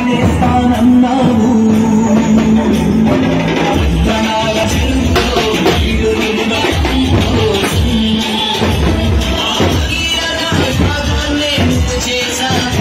నేస్తానన్నావు ప్రణాళ చెరువులో నీరు నిలబెట్టుకో. భాగాన్నే నువ్వు చేశావు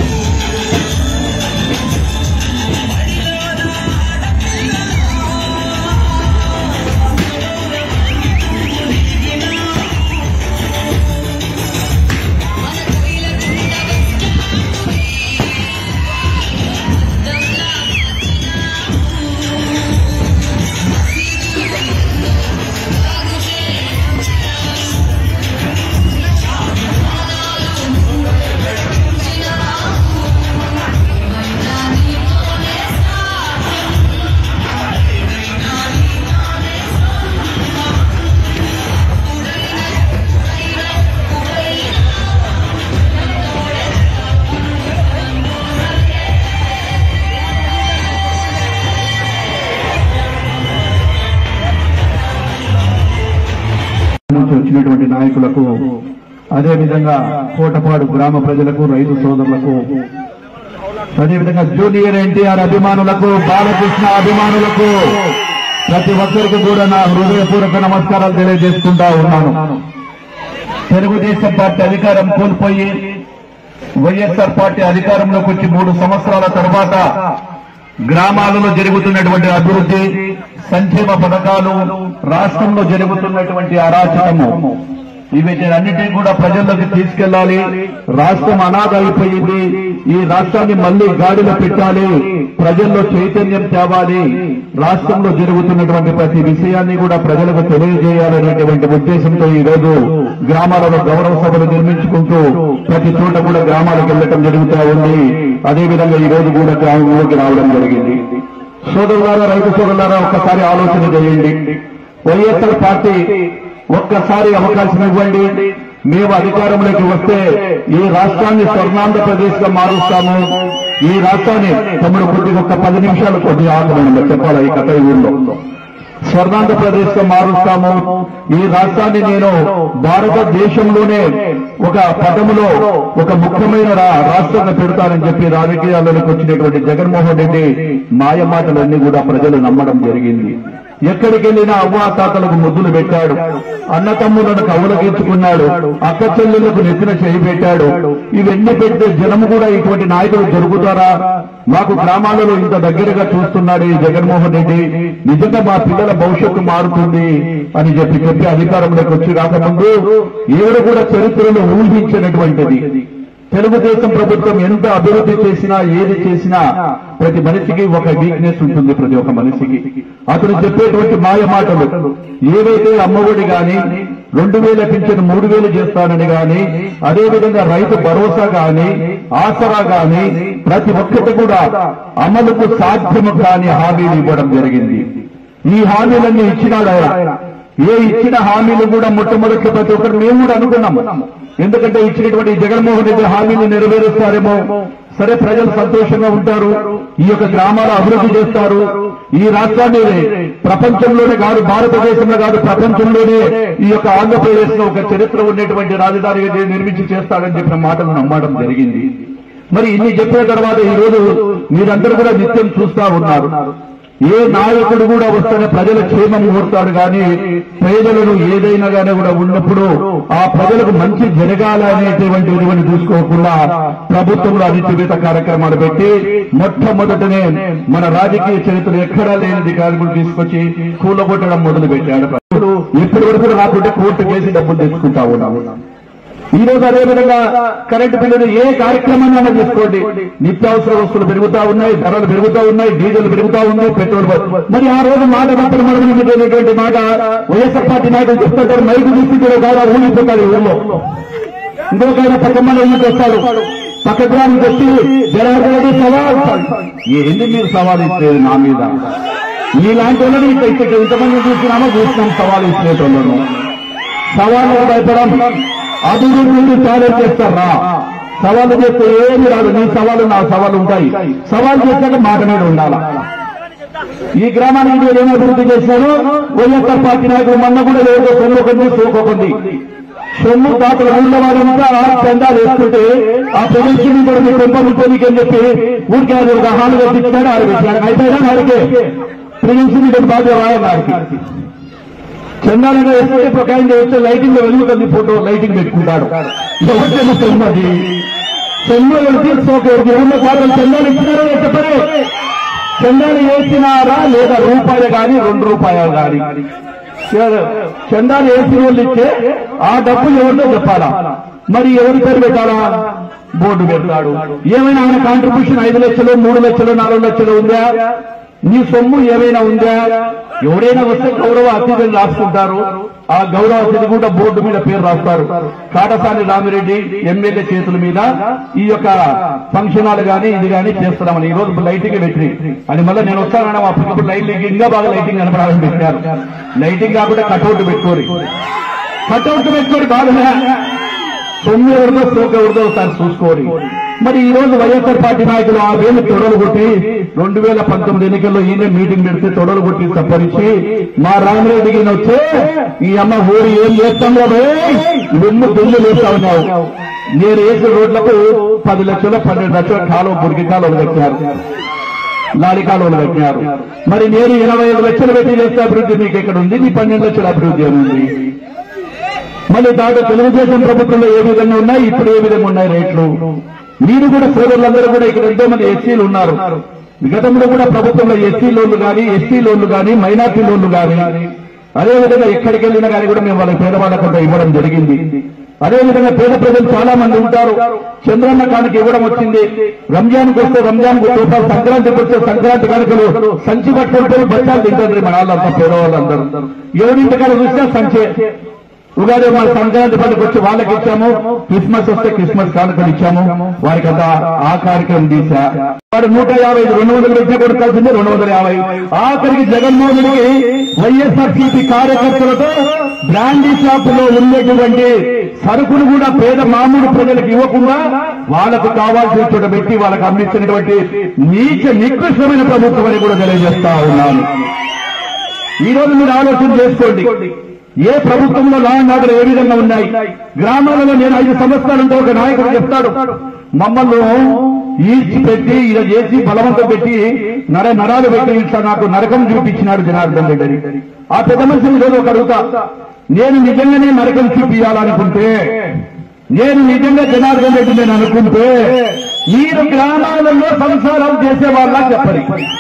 నుంచి వచ్చినటువంటి నాయకులకు అదే విధంగా కోటపాడు గ్రామ ప్రజలకు రైతు సోదరులకు అదేవిధంగా జూనియర్ ఎన్టీఆర్ అభిమానులకు బాలకృష్ణ అభిమానులకు ప్రతి ఒక్కరికి కూడా నా హృదయపూర్వక నమస్కారాలు తెలియజేసుకుంటా ఉన్నాను తెలుగుదేశం పార్టీ అధికారం కోల్పోయి వైఎస్ఆర్ పార్టీ అధికారంలోకి వచ్చి మూడు సంవత్సరాల తర్వాత గ్రామాలలో జరుగుతున్నటువంటి అభివృద్ధి సంక్షేమ పథకాలు రాష్ట్రంలో జరుగుతున్నటువంటి అరాచకము వీటన్నిటినీ కూడా ప్రజల్లోకి తీసుకెళ్లాలి రాష్ట్రం అనాథ అయిపోయింది ఈ రాష్ట్రాన్ని మళ్లీ గాడిలో పెట్టాలి ప్రజల్లో చైతన్యం తేవాలి రాష్ట్రంలో జరుగుతున్నటువంటి ప్రతి విషయాన్ని కూడా ప్రజలకు తెలియజేయాలనేటువంటి ఉద్దేశంతో ఈ రోజు గ్రామాలలో గౌరవ సభలు నిర్మించుకుంటూ ప్రతి చోట కూడా గ్రామాలకు వెళ్ళటం జరుగుతూ ఉంది అదేవిధంగా ఈ రోజు కూడా గ్రామంలోకి రావడం జరిగింది సోదరులారా రైతు సోదరులారా ఒక్కసారి ఆలోచన చేయండి వైఎస్ఆర్ పార్టీ ఒక్కసారి అవకాశం ఇవ్వండి మేము అధికారంలోకి వస్తే ఈ రాష్ట్రాన్ని స్వర్ణాంధ్రప్రదేశ్ గా మారుస్తాము ఈ రాష్ట్రాన్ని తమ్ముడు కొద్దిగా ఒక పది నిమిషాలు కొద్దిగా ఆగమని చెప్పాలి ఈ కథ ఈ ఊళ్ళో స్వర్ణాంధ్రప్రదేశ్ గా మారుస్తాము ఈ రాష్ట్రాన్ని నేను భారతదేశంలోనే ఒక పదములో ఒక ముఖ్యమైన రా- రాష్ట్రంగా పెడతానని చెప్పి రాజకీయాల్లోకి వచ్చినటువంటి జగన్మోహన్ రెడ్డి మాయ మాటలన్నీ కూడా ప్రజలు నమ్మడం జరిగింది ఎక్కడికి వెళ్ళినా అవ్వా తాతలకు ముద్దులు పెట్టాడు అన్న తమ్ములను కవులగించుకున్నాడు అక్క చెల్లెలకు నెత్తిన చేయి పెట్టాడు ఇవన్నీ పెడితే జనము కూడా ఇటువంటి నాయకులు దొరుకుతారా మాకు గ్రామాలలో ఇంత దగ్గరగా చూస్తున్నాడు ఈ జగన్మోహన్ రెడ్డి నిజంగా మా పిల్లల భవిష్యత్తు మారుతుంది అని చెప్పి చెప్పి అధికారంలోకి వచ్చి రాకముందు ఈవిడ కూడా చరిత్రలో ఊహించినటువంటిది తెలుగుదేశం ప్రభుత్వం ఎంత అభివృద్ధి చేసినా ఏది చేసినా ప్రతి మనిషికి ఒక వీక్నెస్ ఉంటుంది ప్రతి ఒక్క మనిషికి అతను చెప్పేటువంటి మాయ మాటలు ఏవైతే అమ్మఒడి గాని రెండు వేల పింఛను మూడు వేలు చేస్తానని గాని అదేవిధంగా రైతు భరోసా గాని ఆసరా గాని ప్రతి ఒక్కటి కూడా అమలుకు సాధ్యము కాని హామీలు ఇవ్వడం జరిగింది ఈ హామీలన్నీ ఇచ్చినాడు ఆయన ఏ ఇచ్చిన హామీలు కూడా మొట్టమొదటి ప్రతి ఒక్కరు మేము కూడా అనుకున్నాము ఎందుకంటే ఇచ్చినటువంటి జగన్మోహన్ రెడ్డి హామీలు నెరవేరుస్తారేమో సరే ప్రజలు సంతోషంగా ఉంటారు ఈ యొక్క గ్రామాల అభివృద్ధి చేస్తారు ఈ రాష్ట్రాన్ని ప్రపంచంలోనే కాదు భారతదేశంలో కాదు ప్రపంచంలోనే ఈ యొక్క ఆంధ్రప్రదేశ్ లో ఒక చరిత్ర ఉన్నటువంటి రాజధానిగా నిర్మించి చేస్తాడని చెప్పిన మాటలు నమ్మడం జరిగింది మరి ఇన్ని చెప్పిన తర్వాత ఈ రోజు మీరందరూ కూడా నిత్యం చూస్తా ఉన్నారు ఏ నాయకుడు కూడా వస్తేనే ప్రజల క్షేమం కోరుతాడు కానీ ప్రజలను ఏదైనా కానీ కూడా ఉన్నప్పుడు ఆ ప్రజలకు మంచి జరగాలనేటువంటి ఇటువంటి చూసుకోకుండా ప్రభుత్వంలో అనిత్యవేత కార్యక్రమాలు పెట్టి మొట్టమొదటనే మన రాజకీయ చరిత్ర ఎక్కడా లేనిది కార్యక్రమం తీసుకొచ్చి కూలగొట్టడం మొదలు పెట్టాడు ఇప్పుడు ఇప్పటి వరకు రాకుంటే కోర్టు కేసి డబ్బులు తెచ్చుకుంటా ఉన్నాము ఈ రోజు అదే విధంగా కరెంటు బిల్లులు ఏ కార్యక్రమాన్ని తీసుకోండి నిత్యావసర వస్తువులు పెరుగుతా ఉన్నాయి ధరలు పెరుగుతా ఉన్నాయి డీజిల్ పెరుగుతా ఉంది పెట్రోల్ బ- మరి ఆ రోజు మాట మాత్రం మనటువంటి మాట వైఎస్ఆర్ పార్టీ నాయకులు చెప్తుంటారు మైకు తీసుకుంటే కాదా ఊగిపోతాడు ఈ ఊళ్ళో ఇంకొక ఆయన పక్కన ఊరికి వస్తాడు పక్క గ్రామం వచ్చి జనార్దన్ సవాల్ ఏంది మీరు సవాల్ ఇచ్చేది నా మీద మీలాంటి వాళ్ళని ఇక్కడ ఇక్కడ ఇంతమంది చూస్తున్నామో చూస్తున్నాం సవాల్ ఇచ్చేటోళ్ళను సవాళ్ళు భయపడం అభివృద్ధి ఛాలెంజ్ చేస్తారా సవాలు చేస్తే ఏమి రాదు నీ సవాలు నా సవాలు ఉంటాయి సవాలు చేశాక మాట మీద ఉండాలా ఈ గ్రామానికి మీరు ఏం అభివృద్ధి చేశారు వైఎస్ఆర్ పార్టీ నాయకులు మొన్న కూడా ఏదో సొమ్ముకుంది సోకోకుంది సొమ్ము దాతల ఊళ్ళో వారంతా చందాలు వేసుకుంటే ఆ ప్రదర్శన కూడా మీకు పెంపొందుకోనికి అని చెప్పి ఊరికి ఆయన ఒక హాలు కట్టించాడు ఆరు పెట్టాడు అయిపోయినా వారికి ప్రదర్శన ఇక్కడ బాగా వారికి చందాలుగా వేస్తే ఇప్పుడు ఒక ఆయన వేస్తే లైటింగ్ వెలుగుతుంది ఫోటో లైటింగ్ పెట్టుకుంటాడు ఎవరు తెలుస్తున్నది చంద్రుడు వెళ్తే ఒక ఊళ్ళో పాటలు చందాలు ఇచ్చినారో లేదో చెప్పరు చందాలు వేసినారా లేదా రూపాయలు కానీ రెండు రూపాయలు కానీ చందాలు వేసిన వాళ్ళు ఇస్తే ఆ డబ్బు ఎవరితో చెప్పాలా మరి ఎవరి పేరు పెట్టాలా బోర్డు పెడతాడు ఏమైనా ఆయన కాంట్రిబ్యూషన్ ఐదు లక్షలు మూడు లక్షలు నాలుగు లక్షలు ఉందా నీ సొమ్ము ఏమైనా ఉందా ఎవరైనా వస్తే గౌరవ అతిథిని రాసుకుంటారు ఆ గౌరవ అతిథి కూడా బోర్డు మీద పేరు రాస్తారు కాటసాని రామిరెడ్డి ఎమ్మెల్యే చేతుల మీద ఈ యొక్క ఫంక్షన్ హాల్ గానీ ఇది గానీ చేస్తున్నామని ఈ రోజు లైటింగ్ పెట్టి అది మళ్ళీ నేను వస్తానన్నా అప్పటికప్పుడు లైటింగ్ ఇంకా బాగా లైటింగ్ కనపడాలని పెట్టారు లైటింగ్ కాకుండా కట్అవుట్ పెట్టుకోరు కట్అవుట్ పెట్టుకోరు బాగా సొమ్ము ఎవరిదో సోక ఎవరిదో ఒకసారి చూసుకోవాలి మరి ఈ రోజు వైఎస్ఆర్ పార్టీ నాయకులు ఆ వేలు తొడలు కొట్టి రెండు వేల పంతొమ్మిది ఎన్నికల్లో ఈయన మీటింగ్ పెడితే తొడలు కొట్టి తప్పరించి మా రామిరెడ్డికి వచ్చే ఈ అమ్మ ఊరి ఏం చేస్తాం వెన్ను పెళ్లి వేస్తా ఉన్నావు నేను వేసిన రోడ్లకు పది లక్షలు పన్నెండు లక్షల కాలువ బురికి కాలువలు కట్టారు లారీ కాలువలు కట్టారు మరి నేను ఇరవై ఐదు లక్షలు పెట్టి చేస్తే అభివృద్ధి మీకు ఎక్కడ ఉంది నీ పన్నెండు లక్షల అభివృద్ధి అని ఉంది మళ్ళీ దాంట్లో తెలుగుదేశం ప్రభుత్వంలో ఏ విధంగా ఉన్నాయి ఇప్పుడు ఏ విధంగా ఉన్నాయి రేట్లు మీరు కూడా సోదరులందరూ కూడా ఇక్కడ ఎంతో మంది ఎస్సీలు ఉన్నారు గతంలో కూడా ప్రభుత్వంలో ఎస్సీ లోన్లు కానీ ఎస్టీ లోన్లు కానీ మైనార్టీ లోన్లు కానీ అదేవిధంగా ఎక్కడికి వెళ్ళినా కానీ కూడా మేము వాళ్ళకి పేదవాళ్ళ కొంత ఇవ్వడం జరిగింది అదేవిధంగా పేద ప్రజలు చాలా మంది ఉంటారు చంద్రన్న కానుక ఇవ్వడం వచ్చింది రంజాన్ కు వస్తే రంజాన్ కు రూపాయలు సంక్రాంతికి వస్తే సంక్రాంతి కానుకలు సంచి పట్టుకుంటారు బచ్చాలు తింటారు మన వాళ్ళంతా పేదవాళ్ళందరూ ఎవరింటికాడ చూసినా సంచే ఉగాది మన సంక్రాంతి పండుగ వచ్చి వాళ్ళకి ఇచ్చాము క్రిస్మస్ వస్తే క్రిస్మస్ కానుకలు ఇచ్చాము వారికి అంతా ఆ కార్యక్రమం తీసా వాడు నూట యాభై రెండు వందలు పెట్టి కొడుకాల్సింది రెండు వందల యాభై ఆఖరికి జగన్మోహన్ రెడ్డికి వైఎస్ఆర్సీపీ కార్యకర్తలతో బ్రాండీ షాప్ లో ఉన్నటువంటి సరుకులు కూడా పేద మామూలు ప్రజలకు ఇవ్వకుండా వాళ్ళకు కావాల్సిన చోట పెట్టి వాళ్ళకు అందిస్తున్నటువంటి నీచ నికృష్టమైన ప్రభుత్వం అని కూడా తెలియజేస్తా ఉన్నాను ఈ రోజు మీరు ఆలోచన చేసుకోండి ఏ ప్రభుత్వంలో లా అండ్ ఆర్డర్ ఏ విధంగా ఉన్నాయి గ్రామాలలో నేను ఐదు సంవత్సరాలంటే ఒక నాయకుడు చెప్తాడు మమ్మల్ని ఈడ్చి పెట్టి ఇలా చేసి బలవంతం పెట్టి నర నరాలు పెట్టి ఇట్లా నాకు నరకం చూపించినాడు జనార్దన్ రెడ్డి అని. ఆ పెద్ద మనిషిని రోజు ఒక అడుగుతా నేను నిజంగానే నరకం చూపించాలనుకుంటే నేను నిజంగా జనార్దన్ రెడ్డి నేను అనుకుంటే మీరు గ్రామాలలో సంసారాలు చేసే వాళ్ళ చెప్పండి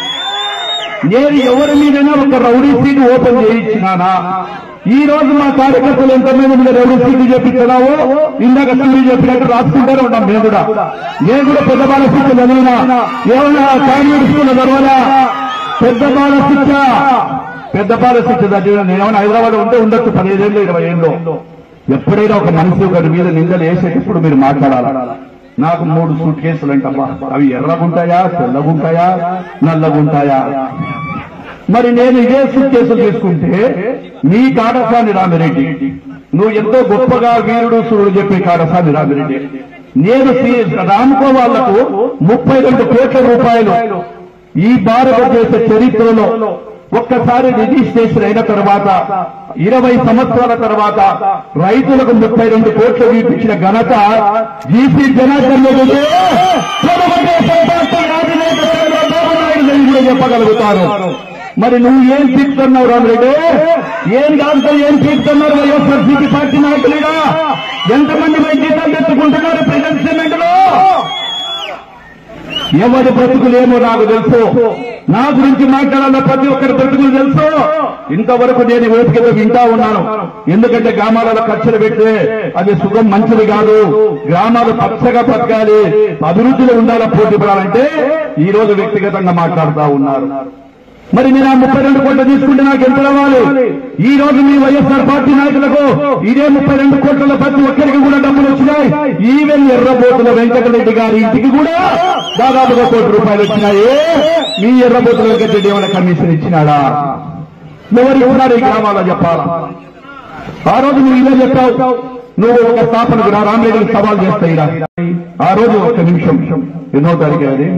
నేను ఎవరి మీదైనా ఒక రౌడీ సీట్ ఓపెన్ చేయించినానా ఈ రోజు మా కార్యకర్తలు ఎంతమంది మీద రౌడీ సీట్ చేపించినావో ఇందాక సూర్య చెప్పినట్టు రాసుకుంటానే ఉంటాం మేము కూడా నేను కూడా పెద్ద బాల శిక్ష చదివినా ఏమన్నా కాన్వెంట్ స్కూల్ చదవాలా పెద్ద బాల శిక్ష పెద్ద బాల శిక్ష చదివిన నేను ఏమైనా హైదరాబాద్ ఉంటే ఉండొచ్చు పదిహేదేళ్ళు ఇరవై ఏళ్ళు ఎప్పుడైనా ఒక మనిషి ఒకరి మీద నిందలు వేసేటప్పుడు మీరు మాట్లాడాలి నాకు మూడు సూట్ కేసులు అంటమ్మా అవి ఎర్రగుంటాయా తెల్లగుంటాయా నల్లగుంటాయా మరి నేను ఇదే సూట్ కేసులు తీసుకుంటే నీ కాడసాని రామిరెడ్డి నువ్వు ఎంతో గొప్పగా వీరుడు సూర్యుడు చెప్పే కాడసాని రామిరెడ్డి నేను శ్రీ- రామ్కో వాళ్లకు ముప్పై రెండు కోట్ల రూపాయలు ఈ భారతదేశ చరిత్రలో ఒక్కసారి రిజిస్ట్రేషన్ అయిన తర్వాత ఇరవై సంవత్సరాల తర్వాత రైతులకు ముప్పై రెండు కోట్లు వీపించిన ఘనత జీసీ జనార్దన్ రెడ్డికే తెలుగుదేశం పార్టీ అధినేత చంద్రబాబు నాయుడు గారు కూడా చెప్పగలుగుతారు మరి నువ్వు ఏం పీకుతున్నావు రామరెడ్డి ఏం కాదు ఏం పీకుతున్నారు వైఎస్ఆర్సీపీ పార్టీ నాయకులుగా ఎంతమంది మరి జీతాలు తెచ్చుకుంటున్నారు ప్రజెంట్ సిమెంట్ లో ఎవరి బ్రతుకులేమో నాకు తెలుసు నా గురించి మాట్లాడాల ప్రతి ఒక్కరి బ్రతుకులు తెలుసు ఇంతవరకు నేను ఓపికతో వింటా ఉన్నాను ఎందుకంటే గ్రామాలలో ఖర్చులు పెడితే అది సుఖం మంచిది కాదు గ్రామాలు పచ్చగా బతకాలి అభివృద్ధిలో ఉండాలా పోటీ పడాలంటే ఈ రోజు వ్యక్తిగతంగా మాట్లాడుతా ఉన్నారు మరి నేను ఆ ముప్పై రెండు కోట్లు తీసుకుంటే నాకు ఎంత రావాలి ఈ రోజు మీ వైఎస్ఆర్ పార్టీ నాయకులకు ఇదే ముప్పై రెండు కోట్ల ప్రతి ఒక్కరికి కూడా డబ్బులు వచ్చినాయి ఈవెన్ ఎర్రబోతుల వెంకటరెడ్డి గారి ఇంటికి కూడా దాదాపుగా కోటి రూపాయలు వచ్చినాయి మీ ఎర్రబోతుల వెంకటరెడ్డి ఏమైనా కమిషన్ ఇచ్చినాడా ఎవరు ఇస్తున్నారు ఈ గ్రామాల్లో చెప్పాలా ఆ రోజు నువ్వు ఇలా చెప్పావు నువ్వు ఒక స్థాపనకు రా రామరెడ్డికి సవాల్ చేస్తాయి ఆ రోజు ఒక నిమిషం ఎన్నో తారీఖు అది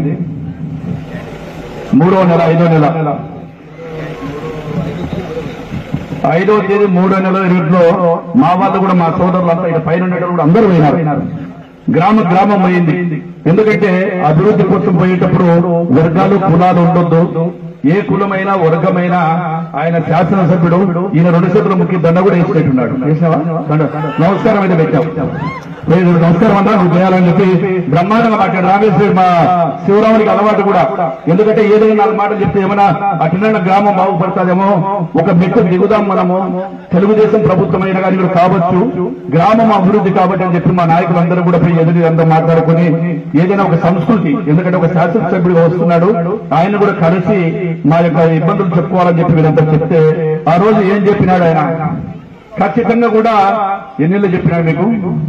మూడో నెల ఐదో నెల ఐదో తేదీ మూడో నెల ఇంట్లో మా వాళ్ళు కూడా మా సోదరులంతా ఇక్కడ పైన ఉండేటప్పుడు కూడా అందరూ పోయినారు గ్రామ గ్రామం పోయింది ఎందుకంటే అభివృద్ధి కోసం పోయేటప్పుడు వర్గాలు కులాలు ఉండొద్దు ఏ కులమైనా వర్గమైనా ఆయన శాసనసభ్యుడు ఈయన రెండు చేతుల ముఖ్య దండ కూడా వేసినట్టున్నాడు వేసినావా దండ. నమస్కారం అయితే పెట్టాం లేదు, నమస్కారం అంటా నువ్వు చేయాలని చెప్పి బ్రహ్మాండంగా మాట్లాడు రామేశ్వరి మా శివరామునికి అలవాటు కూడా ఎందుకంటే ఏదైనా నాలుగు మాటలు చెప్తే ఏమైనా అటున్న గ్రామం బాగుపడుతుందేమో ఒక మెట్టు దిగుదాం మనము తెలుగుదేశం ప్రభుత్వమైన కానీ కూడా కావచ్చు గ్రామం అభివృద్ధి కాబట్టి అని చెప్పి మా నాయకులందరూ కూడా పోయి ఎదురు అందరూ మాట్లాడుకుని ఏదైనా ఒక సంస్కృతి ఎందుకంటే ఒక శాసనసభ్యుడిగా వస్తున్నాడు ఆయన కూడా కలిసి మా యొక్క ఇబ్బందులు చెప్పుకోవాలని చెప్పి వీళ్ళంతా చెప్తే ఆ రోజు ఏం చెప్పినాడు ఆయన ఖచ్చితంగా కూడా ఎన్నిళ్ళు చెప్పినాడు మీకు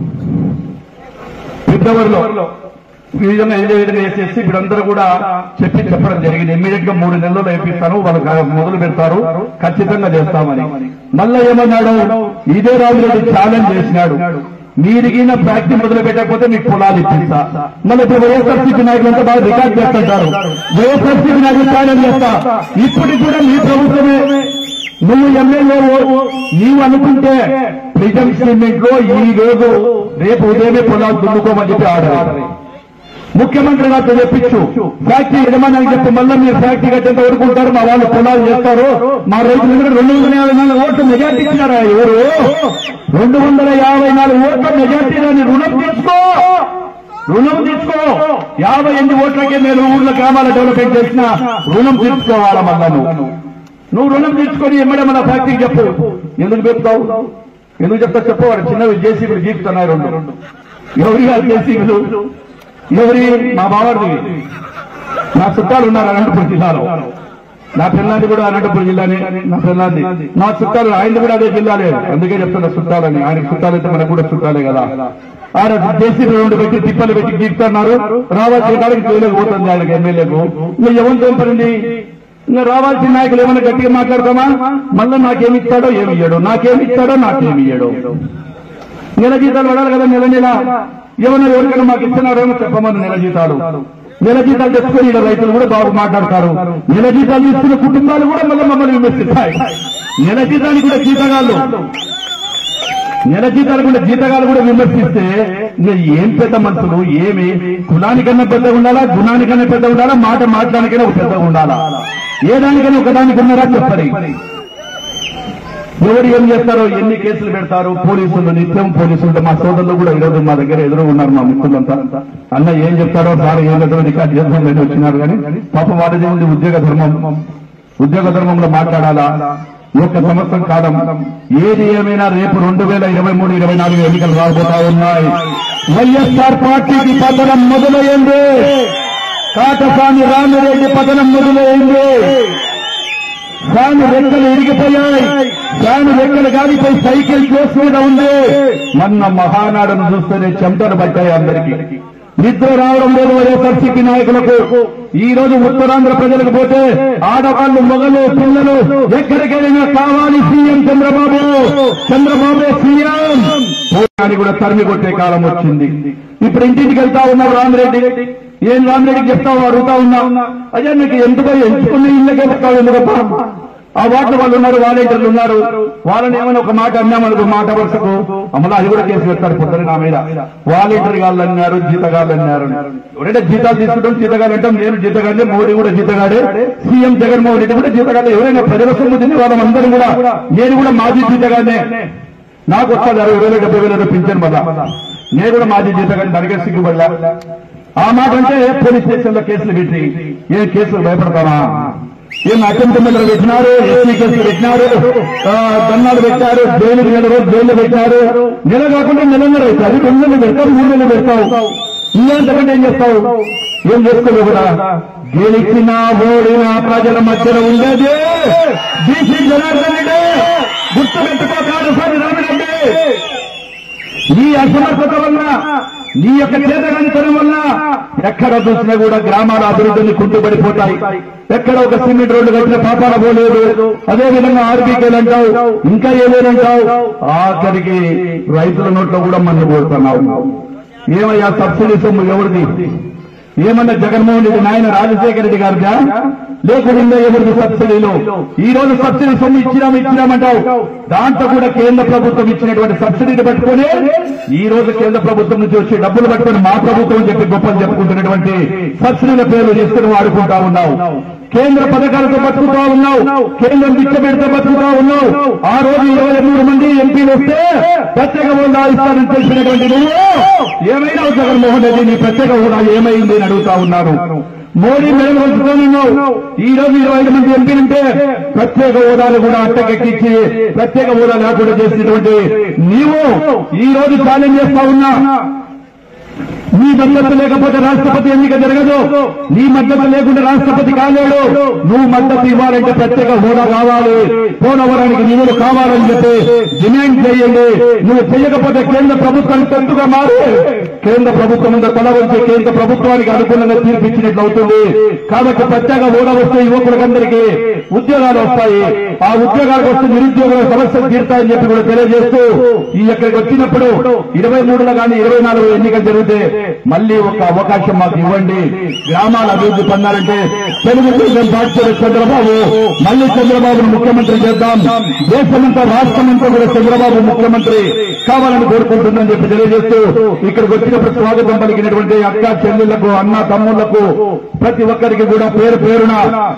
ఫిబ్రవరిలో ఈ విధంగా ఏదో విధంగా వేసేసి ఇప్పుడందరూ కూడా చెప్పి చెప్పడం జరిగింది ఇమ్మీడియట్ గా మూడు నెలల్లో వేపిస్తాను వాళ్ళు కా- మొదలు పెడతారు ఖచ్చితంగా చేస్తామని మళ్ళా ఏమన్నాడు ఇదే రాజురెడ్డి ఛాలెంజ్ చేసినాడు మీరిగిన ఫ్యాక్టరీ మొదలు పెట్టకపోతే మీకు పొలాలు ఇప్పిస్తా మళ్ళీ ఇప్పుడు వైఎస్ఆర్సీపీ నాయకులంతా బాగా రికార్డ్ చేస్తుంటారు వైఎస్ఆర్సీపీ నాయకులు ఛాలెంజ్ చేస్తా ఇప్పటికి కూడా మీ ప్రభుత్వమే నువ్వు ఎమ్మెల్యే నీవు అనుకుంటే ప్రిజం స్టేట్మెంట్ లో ఈ రోజు రేపు ఉదయమే పొలాలు దున్నుకోమని చెప్పి ఆర్డర్ ముఖ్యమంత్రి గారితో చెప్పించు ఫ్యాక్టరీ యజమానికి చెప్పి మళ్ళీ మీరు ఫ్యాక్టరీ కట్టేంత వరకు ఉంటారు మా వాళ్ళు పొలాలు చేస్తారు మా రైతులు దగ్గర రెండు వందల యాభై నాలుగు ఓట్లు మెజార్టీ ఇచ్చినారా ఎవరు రెండు వందల యాభై నాలుగు ఓట్ల మెజార్టీలని రుణం తీసుకో రుణం తీసుకో యాభై ఎనిమిది ఓట్లకే మీరు ఊళ్ళో గ్రామాల డెవలప్మెంట్ చేసిన రుణం తీసుకోవాలా మళ్ళా నువ్వు నువ్వు రుణం తీసుకొని ఎమ్మడే మన ఫ్యాక్టరీకి చెప్పు ఎందుకు చెప్తావు ఎందుకు చెప్తా చెప్పవాడు చిన్నవి జేసీబీలు జీపుతున్నాయి రెండు ఎవరి కాదు జేసీబీలు ఎవరి మా బావాడిది నా చుట్టాలు ఉన్నారు అనంతపురం జిల్లాలో నా పిల్లాది కూడా అనంతపురం జిల్లానే నా పిల్లాది నా చుట్టాలు ఆయన కూడా అదే జిల్లాలే అందుకే చెప్తున్నా చుట్టాలని ఆయన చుట్టాలైతే మనకు కూడా చుట్టాలే కదా ఆడ జేసీబీ రెండు పెట్టి తిప్పలు పెట్టి గీస్తున్నారు రావాల్సిన కాడికి జైలుకు పోతుంది ఆయనకి ఎమ్మెల్యేకు ఇంకా ఎవరు తెంపరండి ఇంకా రావాల్సిన నాయకులు ఏమైనా గట్టిగా మాట్లాడతామా మళ్ళీ నాకేమి ఇస్తాడో ఏమి ఇయ్యాడో నాకేమి ఇస్తాడో నాకేమి ఇయ్యాడో నెల జీతాలు పడాలి కదా నెల నెల ఏమన్నా ఎవరికైనా మాకు ఇస్తున్నారేమో చెప్పమని నెల జీతాలు నెల జీతాలు తెచ్చుకొని ఇలా రైతులు కూడా బాగా మాట్లాడతారు నెల జీతాలు ఇస్తున్న కుటుంబాలు కూడా మళ్ళీ మమ్మల్ని విమర్శిస్తాయి నెల జీతానికి కూడా జీతగాళ్ళు నెల జీతాలు కూడా జీతగాలు కూడా విమర్శిస్తే ఇంకా ఏం పెద్ద మనుషులు ఏమి కులానికన్నా పెద్ద ఉండాలా గుణానికన్నా పెద్ద ఉండాలా మాట మాట్లాడానికైనా ఒక పెద్ద ఉండాలా ఏ దానికైనా ఒకదానికి ఉన్నారా చెప్పండి ఎవరు ఏం చేస్తారో ఎన్ని కేసులు పెడతారు పోలీసులు నిత్యం పోలీసులు మా సోదరులు కూడా ఈరోజు మా దగ్గర ఎదురు ఉన్నారు మా మిత్రులంతా అన్న ఏం చెప్తారో సార్ ఏం చెప్తారో రికార్డ్ చేద్దాం అని వచ్చినారు కానీ పాపం వారిది ఉంది ఉద్యోగ ధర్మం ఉద్యోగ ధర్మంలో మాట్లాడాలా ఈ యొక్క సంవత్సరం కాలం ఏది ఏమైనా రేపు రెండు వేల ఇరవై మూడు ఇరవై నాలుగు ఎన్నికలు రాబోతా ఉన్నాయి వైఎస్ఆర్ పార్టీకి పతనం మొదలైంది కాటసాని రామిరెడ్డి పతనం మొదలైంది ఫ్యాన్ రెక్కలు ఇరిగిపోయాయి ఫ్యాన్ రెక్కలు గాలిపై సైకిల్ క్లోస్ మీద ఉంది మొన్న మహానాడును చూస్తేనే చెమటలు పట్టాయి అందరికీ నిద్ర రావడం లేదు వైఎస్ఆర్సీపీ నాయకులకు ఈ రోజు ఉత్తరాంధ్ర ప్రజలకు పోతే ఆడవాళ్ళు మొగలు పిల్లలు ఎక్కడికెళ్ళినా కావాలి సీఎం చంద్రబాబు చంద్రబాబు సీఎం అని కూడా తరిమి కొట్టే కాలం వచ్చింది ఇప్పుడు ఇంటింటికి వెళ్తా ఉన్నావు రామిరెడ్డి ఏం రామిరెడ్డికి చెప్తావు అడుగుతా ఉన్నా అయ్యా నీకు ఎందుకో ఎంచుకున్న ఇళ్ళకే చెప్తావు ఎందుకప్ప ఆ వార్డు వాళ్ళు ఉన్నారు వాలంటీర్లు ఉన్నారు వాళ్ళని ఏమైనా ఒక మాట అన్నామనుకో మాట వరుసకు అమలు అది కూడా కేసు పెడతారు పొద్దున నా మీద వాలంటీర్ గాళ్ళు అన్నారు జీతగాళ్ళు అన్నారు ఎవరైనా జీతాలు తీసుకుంటాం జీతగాలు అంటాం నేను జీతగాడే మోడీ కూడా జీతగాడే సీఎం జగన్మోహన్ రెడ్డి కూడా జీతగాడే ఎవరైనా ప్రజల సొమ్ము తిని వాళ్ళందరూ కూడా నేను కూడా మాజీ జీతగానే నాకు వస్తుంది అరవై వేలు డెబ్బై వేలు పింఛన్ వల్ల నేను కూడా మాజీ జీతగాని దానికే సిగ్గుపడలా ఆ మాట అంటే పోలీస్ స్టేషన్ లో కేసులు పెట్టి ఏ కేసులు భయపడతానా ఏం అటెంప్ట్ మీద పెట్టినారు ఎస్సీ కేసులు పెట్టినారు ఆ, దండాలు పెట్టారు జైలు నెల రోజు జైలు పెట్టారు నెల కాకుండా నెలన్నర అవుతుంది రెండు నెలలు పెడతావు మూడు నెలలు పెడతావు ఇలాంటికంటే ఏం చేస్తావు ఏం చేసుకోలేవు కూడా గెలిచిన ఓడిన ప్రజల మధ్యలో ఉండేది బీసీ జనార్దన్ రెడ్డి గుర్తు పెట్టుకోకాడు సార్ రామిరెడ్డి నీ అసమర్థత వల్ల నీ యొక్క చేతగానితనం వల్ల ఎక్కడ చూసినా కూడా గ్రామాల అభివృద్ధిని కుంటుపడిపోతాయి ఎక్కడ ఒక సిమెంట్ రోడ్డు కట్టిన పాపాల పోలేదు అదే విధంగా ఆర్బీకేలు అంటావు ఇంకా ఏదేనంటావు ఆఖరికి రైతుల నోట్లో కూడా మన్ను పోతున్నావు ఏమయ్యా సబ్సిడీ సొమ్ము ఎవరిది ఏమన్నా జగన్మోహన్ రెడ్డి నాయన రాజశేఖర రెడ్డి గారిదా లేకుండా ఎవరికి సబ్సిడీలు ఈ రోజు సబ్సిడీ సొమ్ము ఇచ్చినాం ఇచ్చినామంటావు దాంట్లో కూడా కేంద్ర ప్రభుత్వం ఇచ్చినటువంటి సబ్సిడీని పట్టుకొని ఈ రోజు కేంద్ర ప్రభుత్వం నుంచి వచ్చే డబ్బులు పట్టుకొని మా ప్రభుత్వం చెప్పి గొప్పలు చెప్పుకుంటున్నటువంటి సబ్సిడీల పేర్లు తీసుకుని వాడుకుంటా ఉన్నావు కేంద్ర పథకాలతో బతుకుతా ఉన్నావు కేంద్రం దిక్క పెడితే బతుకుతా ఉన్నావు ఆ రోజు ఇరవై మూడు మంది ఎంపీలు వస్తే ప్రత్యేక హోదా ఇస్తానని తెలిసినటువంటి నువ్వు ఏమైనా జగన్మోహన్ రెడ్డి నీ ప్రత్యేక హోదా ఏమైంది అని అడుగుతా ఉన్నారు మోడీ మేలు పంచుతున్నావు ఈ రోజు ఇరవై ఐదు మంది ఎంపీలుంటే ప్రత్యేక హోదాలు కూడా అట్టకెక్కించి ప్రత్యేక హోదా లేకుండా చేసినటువంటి నీవు ఈ రోజు ఛాలెంజ్ చేస్తా ఉన్నా నీ మద్దతు లేకపోతే రాష్ట్రపతి ఎన్నిక జరగదు నీ మద్దతు లేకుండా రాష్ట్రపతి కాలేడు నువ్వు మద్దతు ఇవ్వాలంటే ప్రత్యేక హోదా కావాలి పోలవరానికి నిధులు కావాలని చెప్పి డిమాండ్ చేయండి నువ్వు చేయకపోతే కేంద్ర ప్రభుత్వానికి తప్పుగా మారు కేంద్ర ప్రభుత్వం మీద కొలవలసి కేంద్ర ప్రభుత్వానికి అనుకూలంగా తీర్పిచ్చినట్లు అవుతుంది కాబట్టి ప్రత్యేక హోదా వస్తే యువకులకందరికీ ఉద్యోగాలు వస్తాయి ఆ ఉద్యోగాలకు వస్తే నిరుద్యోగుల సమస్యలు తీరుతాయని చెప్పి కూడా తెలియజేస్తూ ఈ ఇక్కడికి వచ్చినప్పుడు ఇరవై మూడులో కానీ ఇరవై నాలుగు ఎన్నికలు జరిగితే మళ్ళీ ఒక అవకాశం మాకు ఇవ్వండి గ్రామాల అభివృద్ధి పొందాలంటే తెలుగుదేశం పార్టీ చంద్రబాబు మళ్ళీ చంద్రబాబును ముఖ్యమంత్రి చేద్దాం దేశమంతా రాష్ట్రమంతా కూడా చంద్రబాబు ముఖ్యమంత్రి కావాలని కోరుకుంటుందని చెప్పి తెలియజేస్తూ ఇక్కడికి వచ్చినప్పుడు స్వాగతం పలికినటువంటి అక్క చెల్లెళ్లకు అన్న తమ్ముళ్లకు ప్రతి ఒక్కరికి కూడా పేరు పేరున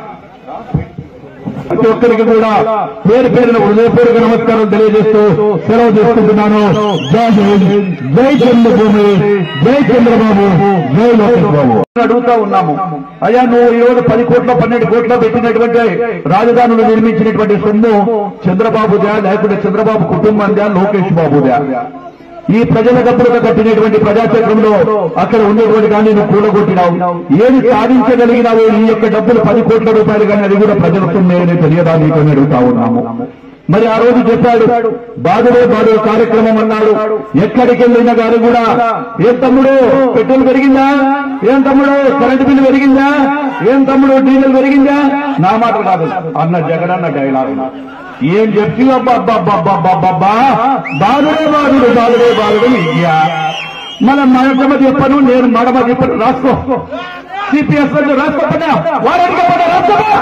ప్రతి ఒక్కరికి కూడా పేరు పేరున హృదయపూర్వక నమస్కారం తెలియజేస్తూ సెలవు తీసుకుంటున్నాను జై హింద్ జై చంద్రభూమి జై చంద్రబాబు జై లోకేష్ బాబు అడుగుతా ఉన్నాము అయ్యా నువ్వు ఈ రోజు పది కోట్ల పన్నెండు కోట్ల పెట్టినటువంటి రాజధానులు నిర్మించినటువంటి సొమ్ము చంద్రబాబుదా లేకుంటే చంద్రబాబు కుటుంబందా లోకేష్ బాబుదా ఈ ప్రజల డబ్బులుగా కట్టినటువంటి ప్రజాక్షేత్రంలో అక్కడ ఉండేటువంటి కానీ నువ్వు కూడగొట్టినావు ఏది సాధించగలిగినావు ఈ యొక్క డబ్బులు పది కోట్ల రూపాయలు కానీ అది కూడా ప్రజలకు మేలని తెలియదా నీకు అని అడుగుతా ఉన్నాము మరి ఆ రోజు చెప్పాడు బాధుడే బాధుడు కార్యక్రమం అన్నాడు ఎక్కడికి వెళ్ళిన గారు కూడా ఏం తమ్ముడు పెట్రోల్ పెరిగిందా ఏం తమ్ముడు కరెంటు బిల్లు పెరిగిందా ఏం తమ్ముడు డీజిల్ పెరిగిందా నా మాట కాదు అన్న జగనన్న డైలాగ్ ఏం చెప్పి అబ్బా బాధుడే బాధుడు బాధుడే బాధుడు విద్య మన మడమ చెప్పను నేను మడమ చెప్పను రాసుకో సిపిఎస్ రాసుకోపన్నా వారు అడగపన్నా రాసుకోపా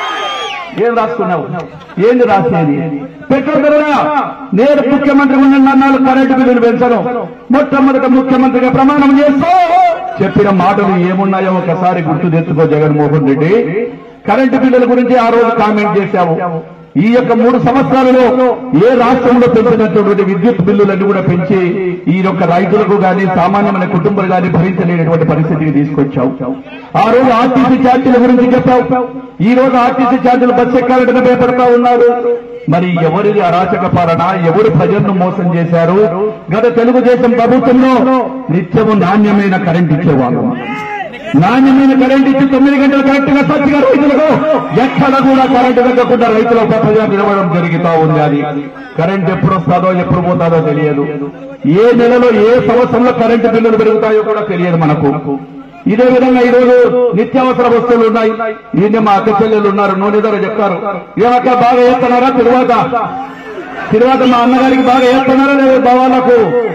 ఏం రాసుకున్నావు ఏంది రాసేది పెట్రోల్ ధర నేను ముఖ్యమంత్రి ఉన్న అన్నాడు కరెంటు బిల్లులు పెంచను మొట్టమొదట ముఖ్యమంత్రిగా ప్రమాణం చేస్తూ చెప్పిన మాటలు ఏమున్నాయో ఒకసారి గుర్తు తెచ్చుకో జగన్మోహన్ రెడ్డి కరెంటు బిల్లుల గురించి ఆ రోజు కామెంట్ చేశావు ఈ యొక్క మూడు సంవత్సరాలలో ఏ రాష్ట్రంలో పెంచినటువంటి విద్యుత్ బిల్లులన్నీ కూడా పెంచి ఈ యొక్క రైతులకు గాని సామాన్యమైన కుటుంబాలు గాని భరించలేనటువంటి పరిస్థితికి తీసుకొచ్చావు ఆ రోజు ఆర్టీసీ ఛార్జీల గురించి చెప్పావు ఈ రోజు ఆర్టీసీ ఛార్జీలు బస్సు ఎక్కాలంటే భయపడతా ఉన్నారు మరి ఎవరిది అరాచక పాలన ఎవరు ప్రజలను మోసం చేశారు గత తెలుగుదేశం ప్రభుత్వంలో నిత్యము నాణ్యమైన కరెంట్ ఇచ్చేవాళ్ళు నాణ్యమైన కరెంట్ ఇచ్చి తొమ్మిది గంటలు కరెక్ట్ గా స్వచ్ఛగా రైతులకు ఎక్కడ కూడా కరెంటు తగ్గకుండా రైతుల ప్రజా నిలవడం జరుగుతా ఉంది అది కరెంట్ ఎప్పుడు వస్తాదో ఎప్పుడు పోతాదో తెలియదు ఏ నెలలో ఏ సంవత్సరంలో కరెంటు బిల్లులు పెరుగుతాయో కూడా తెలియదు మనకు ఇదే విధంగా ఈ రోజు నిత్యావసర వస్తువులు ఉన్నాయి ఈయన మా అక్క చెల్లెలు ఉన్నారు నూనె ధర చెప్తారు ఏమక్క బాగా వేస్తున్నారా తిరువాత తిరువాత మా అన్నగారికి బాగా వేస్తున్నారా లేదు బావాలకు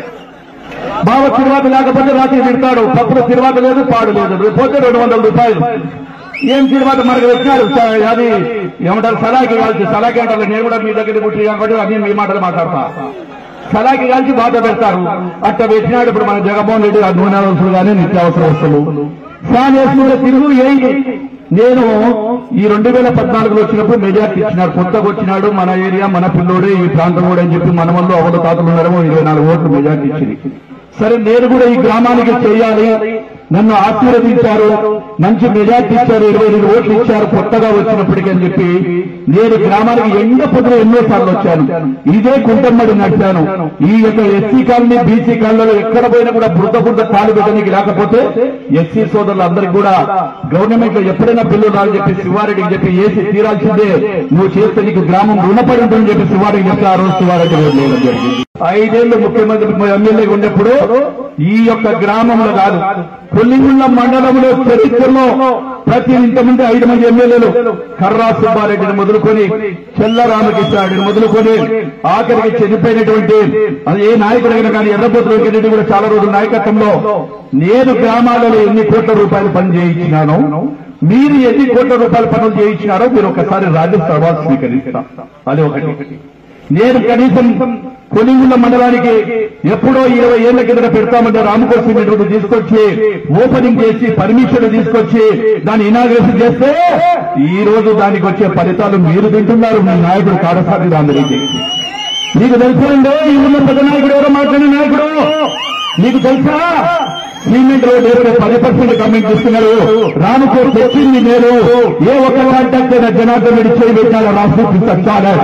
బావ తిరువాత లేకపోతే రాత్రి తిడతాడు పప్పులు తిరువాత లేదు పాడు లేదు పోతే రెండు వందల రూపాయలు ఏం తిరువాత మనకు వచ్చినాడు స- అది ఏమంటారు సలాకి కాల్చి సలాకి అంటారు నేను కూడా మీ దగ్గర పుట్టి కాబట్టి అన్ని మీ మాటలు మాట్లాడతా సలాకి కాల్చి బాధ పెడతారు అట్ట పెట్టినాడు ఇప్పుడు మన జగన్మోహన్ రెడ్డి ఆ నూనె వస్తువులు కానీ నిత్యావసర వస్తువులు ఫ్యాన్ వేసుకుంటే తిరుగు ఏంటి నేను ఈ రెండు వేల పద్నాలుగులో వచ్చినప్పుడు మెజార్టీ ఇచ్చినాడు కొత్తగా వచ్చినాడు మన ఏరియా మన పిల్లోడే ఈ ప్రాంతం కూడా అని చెప్పి మన వల్ల అవల తాతలు ఉన్నారేమో ఇరవై నాలుగు ఓట్లు మెజార్టీ ఇచ్చింది సరే నేను కూడా ఈ గ్రామానికి చేయాలి నన్ను ఆశీర్వదించారు మంచి మెజార్టీ ఇచ్చారు ఇరవై ఐదు ఓట్లు ఇచ్చారు కొత్తగా వచ్చినప్పటికీ అని చెప్పి నేను గ్రామానికి ఎండ పొద్దున ఎన్నో సార్లు వచ్చాను ఇదే కుంటమ్మడి నడిచాను ఈ యొక్క ఎస్సీ కాలనీ బీసీ కాలనీలో ఎక్కడ పోయినా కూడా బురద బురద కాలు పెట్టడానికి లేకపోతే ఎస్సీ సోదరులు అందరికి కూడా గవర్నమెంట్ లో ఎప్పుడైనా బిల్లు రాని చెప్పి శివారెడ్డికి చెప్పి ఏసీ తీరాల్సిందే నువ్వు చేస్తే నీకు గ్రామం రుణపడి ఉంటుందని చెప్పి శివారెడ్డి చెప్తే ఆ రోజు శివారెడ్డి గారు లేవడం జరిగింది ఐదేళ్లు ముఖ్యమంత్రి ఎమ్మెల్యేగా ఉన్నప్పుడు ఈ యొక్క గ్రామంలో కాదు పుల్లిగుళ్ళ మండలంలో చరిత్రలో ప్రతి ఇంతమంది ఐదు మంది ఎమ్మెల్యేలు కర్రా సుబ్బారెడ్డిని మొదలుకొని చెల్ల రామకృష్ణారెడ్డిని మొదలుకొని ఆఖరికి చనిపోయినటువంటి అది ఏ నాయకుడైనా కానీ ఎర్రబోతుల రెడ్డి కూడా చాలా రోజుల నాయకత్వంలో నేను గ్రామాలలో ఎన్ని కోట్ల రూపాయలు పని చేయించినాను మీరు ఎన్ని కోట్ల రూపాయల పనులు చేయించినారో మీరు ఒకసారి రాజ్యసభ స్వీకరిస్తాం అది ఒకటి నేను కనీసం కొలిగుళ్ళ మండలానికి ఎప్పుడో ఇరవై ఏళ్ల కింద పెడతామంటే రామకోసం రోడ్డు తీసుకొచ్చి ఓపెనింగ్ చేసి పర్మిషన్ తీసుకొచ్చి దాన్ని ఇనాగ్రేషన్ చేస్తే ఈ రోజు దానికి వచ్చే ఫలితాలు మీరు తింటున్నారు మీ నాయకుడు కాడసారి రామరెడ్డి మీకు తెలుసండి ఈ ఉన్న పెద్ద నాయకుడు ఎవరో మాట్లాడిన నాయకుడు మీకు తెలుసా సిమెంట్ రోడ్ ఏదో పది పర్సెంట్ కమింగ్ ఇస్తున్నారు రామకూర్ తెచ్చింది నేను ఏ ఒక్క కాంటాక్ట్ అయినా జనార్దన్ రెడ్డి చేయి పెట్టాలో రాష్ట్రం సచ్చాలి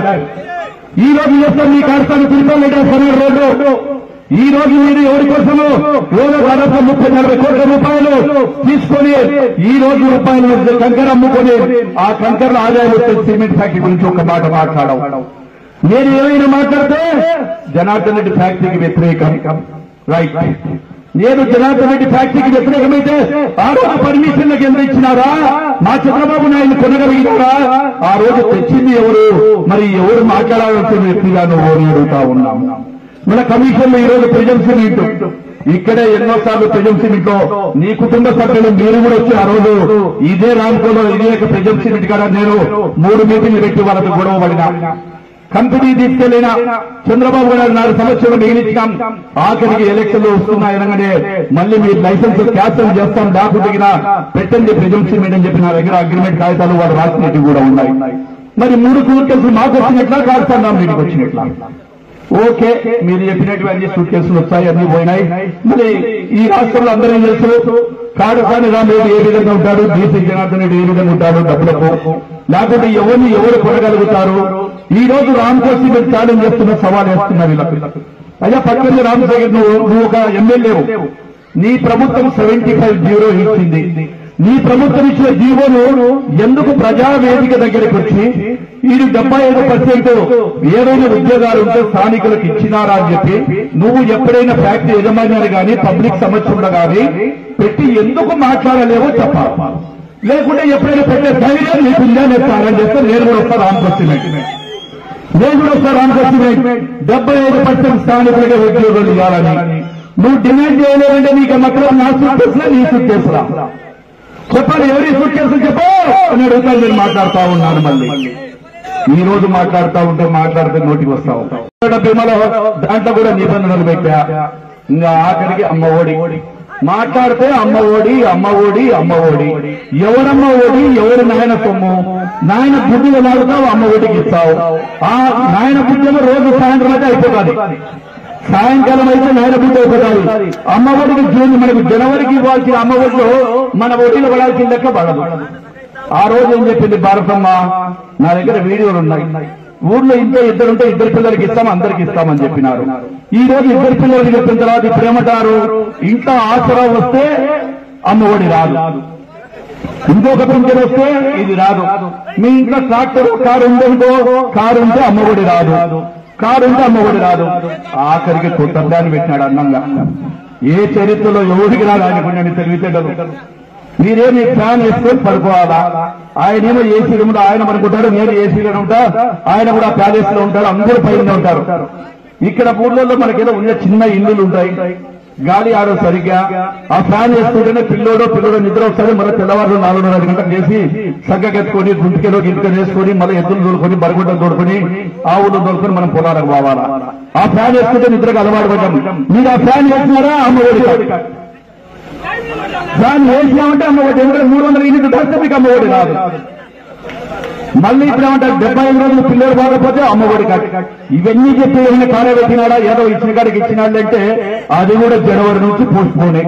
ఈ రోజు చేస్తాం మీ కాస్తాను తిరుపతి రోడ్డు ఈ రోజు మీరు ఎవరి కోసము రోజు దాదాపు ముప్పై నలభై కోట్ల రూపాయలు తీసుకొని ఈ రోజు రూపాయలు కంకర అమ్ముకొని ఆ కంకర్ల ఆదాయం వచ్చే సిమెంట్ ఫ్యాక్టరీ గురించి ఒక మాట మాట్లాడవు నేను ఏమైనా మాట్లాడితే జనార్దన్ రెడ్డి ఫ్యాక్టరీకి వ్యతిరేకం రైట్ నేను జనార్దన్ రెడ్డి ఫ్యాక్టరీకి వ్యతిరేకమైతే ఆ రోజు పర్మిషన్లకు ఎంత ఇచ్చినారా మా చంద్రబాబు నాయుడు కొనగలిగినారా ఆ రోజు తెచ్చింది ఎవరు మరి ఎవరు మాట్లాడాల్సిన వ్యక్తిగా నువ్వు అని అడుగుతా ఉన్నాం మన కమిషన్ లో ఈ రోజు ప్రజెన్స్ మీట్ ఇక్కడే ఎన్నోసార్లు ప్రజెన్స్ మీట్ లో నీ కుటుంబ సభ్యులు మీరు కూడా వచ్చి ఆ రోజు ఇదే రామ్కోలో ఇదే ప్రజెన్స్ మీట్ కాడ నేను మూడు మీటింగ్లు పెట్టి వాళ్ళతో గొడవ పడినా కంపెనీ తీసుకెళ్లిన చంద్రబాబు గారు నాలుగు సంవత్సరాలు మిగిలించాం ఆఖరికి ఎలక్షన్లు వస్తున్నాయనగానే మళ్ళీ మీరు లైసెన్స్ క్యాన్సల్ చేస్తాం డాకు దిగిన పెట్టండి ప్రెజెన్సీ మీట్ అని చెప్పి నా దగ్గర అగ్రిమెంట్ కాగితాలు వాళ్ళు రాసినట్టు కూడా ఉన్నాయి మరి మూడు సూట్ కేసులు మాకు వచ్చినట్లా కాల్స్తాం మీటికి వచ్చినట్లా ఓకే మీరు చెప్పినట్టు అన్ని సూట్ కేసులు వచ్చాయి అన్ని పోయినాయి మరి ఈ రాష్ట్రంలో అందరూ ఏం తెలుసు కాడసాని రామరెడ్డి ఏ విధంగా ఉంటాడు బీసీ జనార్దన్ రెడ్డి ఏ విధంగా ఉంటాడు డబ్బులకు లేకపోతే ఎవరిని ఎవరు కొనగలుగుతారు ఈ రోజు రామకోసి మీరు ఛాలెంజ్ చేస్తున్న సవాల్ వేస్తున్నారు వీళ్ళకి అయ్యా పక్కన రామశేఖర్ నువ్వు నువ్వు ఒక ఎమ్మెల్యేవు నీ ప్రభుత్వం సెవెంటీ ఫైవ్ జీరో ఇచ్చింది నీ ప్రభుత్వం ఇచ్చిన జీవోను ఎందుకు ప్రజావేదిక దగ్గరికి వచ్చి వీడు డెబ్బై ఐదు పర్సెంట్ ఏదైనా ఉద్యోగాలు ఉంటే స్థానికులకు ఇచ్చినారా అని చెప్పి నువ్వు ఎప్పుడైనా ఫ్యాక్టరీ యజమాని కానీ పబ్లిక్ సమస్యలు కానీ పెట్టి ఎందుకు మాట్లాడలేవో చెప్పాలి లేకుంటే ఎప్పుడైనా పెట్టే ధైర్యం నీకుందా నేను సారం చేస్తే నేను కూడా వస్తా రామకొచ్చినట్టు నేను కూడా వస్తా రామకొచ్చినట్టు డెబ్బై ఐదు పర్సెంట్ స్థానికులకే ఉద్యోగాలు ఇవ్వాలని నువ్వు డిమాండ్ చేయలేదంటే నీకు మాత్రం నా సూట్ కేసులా నీ సూట్ కేసులా చెప్పాలి ఎవరి సూట్ కేసులు చెప్పు అని అడుగుతా నేను మాట్లాడుతా ఉన్నాను మళ్ళీ ఈ రోజు మాట్లాడుతా ఉంటే మాట్లాడితే నోటికి వస్తా ఉంటాం భీమలో దాంట్లో కూడా నిబంధనలు పెట్టా ఇంకా ఆఖరికి అమ్మ ఓడి మాట్లాడితే అమ్మ ఓడి అమ్మ ఓడి అమ్మ ఓడి ఎవరమ్మ ఓడి ఎవరు నాయన సొమ్ము నాయన బుద్ధి లాగుతావు అమ్మ ఓడికి ఇస్తావు ఆ నాయన బుద్ధి రోజు సాయంత్రం అయితే అయిపోతుంది సాయంకాలం అయితే నాయన బుద్ధి అయిపోతుంది అమ్మ ఒడికి జూన్ మనకు జనవరికి ఇవ్వాల్సిన అమ్మ ఒడిలో మన ఒడిలో పడాల్సిన లెక్క పడదు ఆ రోజు ఏం చెప్పింది భారతమ్మ నా దగ్గర వీడియోలు ఉన్నాయి ఊర్లో ఇంట్లో ఇద్దరు ఉంటే ఇద్దరు పిల్లలకి ఇస్తాం అందరికి ఇస్తామని చెప్పినారు ఈ రోజు ఇద్దరు పిల్లలకి చెప్పిన తర్వాత ఇప్పుడు ఏమంటారు ఇంట్లో ఆసరా వస్తే అమ్మఒడి రాదు ఇంకొక పింఛన్ వస్తే ఇది రాదు మీ ఇంట్లో ట్రాక్టర్ కారు ఉందో కారు ఉంటే అమ్మఒడి రాదు కారు ఉంటే అమ్మఒడి రాదు ఆఖరికి కుట్టద్దాన్ని పెట్టినాడు అన్నంగా ఏ చరిత్రలో ఎవరికి రాదు ఆయనకుండా తెలివితేటలు మీరేమి ఫ్యాన్ వేసుకొని పడుకోవాలా ఆయన ఏమో ఏసీ రూమ్లో ఆయన పడుకుంటాడు నేను ఏసీలో ఉంటా ఆయన కూడా ప్యాలెస్ లో ఉంటాడు అందరూ పైన ఉంటారు ఇక్కడ ఊర్లలో మనకేదో ఉన్న చిన్న ఇల్లులు ఉంటాయి గాలి ఆడో సరిగ్గా ఆ ఫ్యాన్ వేసుకుంటేనే పిల్లోడో పిల్లోడో నిద్ర వస్తాడు మళ్ళీ తెల్లవారు నాలుగున్నర ఐదు గంటలకు చేసి సగ్గకెత్తుకొని గుంటికెలో గింటికలు వేసుకొని మళ్ళీ ఎద్దులు దొరుకుని బరగుడ్డలు దొరుకుని ఆవులు దొరుకుని మనం పొలాలకు పోవాలా ఆ ఫ్యాన్ వేసుకుంటే నిద్రకు అలవాటు పడ్డాం మీరు ఆ ఫ్యాన్ వేసినారా అమ్మ ఒడి ఫ్యాన్ వేసినామంటే అమ్మ ఒడి ఎందుకంటే మూడు వందల యూనిట్లు దాస్తే మీకు అమ్మ ఒడి రాదు మళ్ళీ ఇప్పుడు ఏమంటారు డెబ్బై ఐదు రోజులు పిల్లలు బాగపోతే అమ్మఒడి కాదు ఇవన్నీ చెప్పి ఏమైనా కాలే పెట్టినాడా ఏదో ఇచ్చిన కాడికి ఇచ్చినాడు అంటే అది కూడా జనవరి నుంచి పోస్ట్ పోనే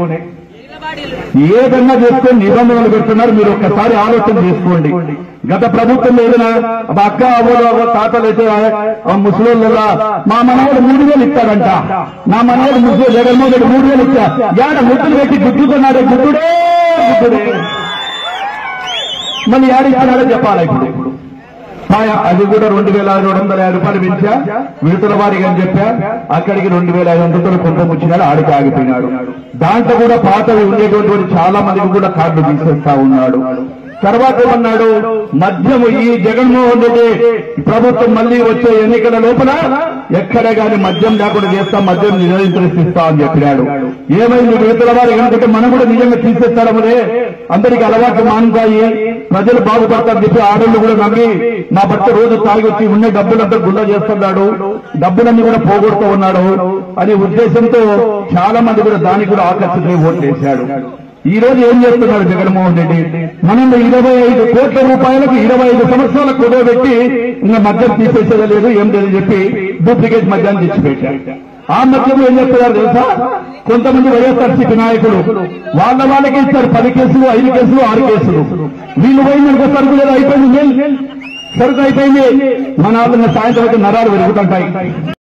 ఏదన్నా చేసుకొని నిబంధనలు పెడుతున్నారు మీరు ఒక్కసారి ఆలోచన చేసుకోండి గత ప్రభుత్వం ఏదైనా మా అక్క అవ్వలు అవ్వ తాతలు అయితే ఆ ముసలోళ్ళ మా మనవాడు మూడు వేలు ఇస్తాడంట నా మనవాడు ముసలి జగన్మోహన్ రెడ్డి మూడు వేలు ఇచ్చా యాడ ముద్దులు పెట్టి గుద్దుతున్నాడే గుద్దుడే గుద్దుడే మళ్ళీ యాడిస్తున్నాడో చెప్పాలి ఇప్పుడు పాయ అది కూడా రెండు వేల రెండు వందల యాభై రూపాయలు పెంచా విడతల వారికి అని చెప్పా అక్కడికి రెండు వేల ఐదు వందలు కొంత ముచ్చినాడు ఆడికి ఆగిపోయినాడు దాంట్లో కూడా పాతవి ఉండేటువంటి చాలా మందికి కూడా కార్డు తీసేస్తా ఉన్నాడు తర్వాత ఏమన్నాడు మద్యము ఈ జగన్మోహన్ రెడ్డి ప్రభుత్వం మళ్ళీ వచ్చే ఎన్నికల లోపల ఎక్కడ గాని మద్యం లేకుండా చేస్తాం మద్యం నిరోధించిస్తా అని చెప్పినాడు ఏమైంది విడతల వారి కనుకుంటే మనం కూడా నిజంగా తీసేస్తాడమనే అందరికి అలవాట్లు మానుతాయి ప్రజలు బాగుపడతారని చెప్పి ఆడళ్ళు కూడా నమ్మి మా భర్త రోజు తాగి వచ్చి ఉన్న డబ్బులంతా గుల్ల చేస్తున్నాడు డబ్బులన్నీ కూడా పోగొడుతూ ఉన్నాడు అనే ఉద్దేశంతో చాలా మంది కూడా దానికి కూడా ఆకర్షితులై ఓట్లు వేశాడు ఈ రోజు ఏం చేస్తున్నాడు జగన్మోహన్ రెడ్డి మనం ఇరవై ఐదు కోట్ల రూపాయలకు ఇరవై ఐదు సంవత్సరాల కుదవబెట్టి ఇంకా మద్యం తీసేసేది లేదు ఏం లేదని చెప్పి డూప్లికేట్ మద్యాన్ని తెచ్చిపెట్టారు ఆ మద్యం ఏం చెప్తున్నారు తెలుసా కొంతమంది వైఎస్ఆర్సీపీ నాయకులు వాళ్ళ వాళ్ళకి ఇస్తారు పది కేసులు ఐదు కేసులు ఆరు కేసులు వీళ్ళు పోయిందనుకో సరుకు లేదు అయిపోయింది మేల్ సరుకు అయిపోయింది మన వాళ్ళ సాయంత్రం అయితే నరాలు పెరుగుతుంటాయి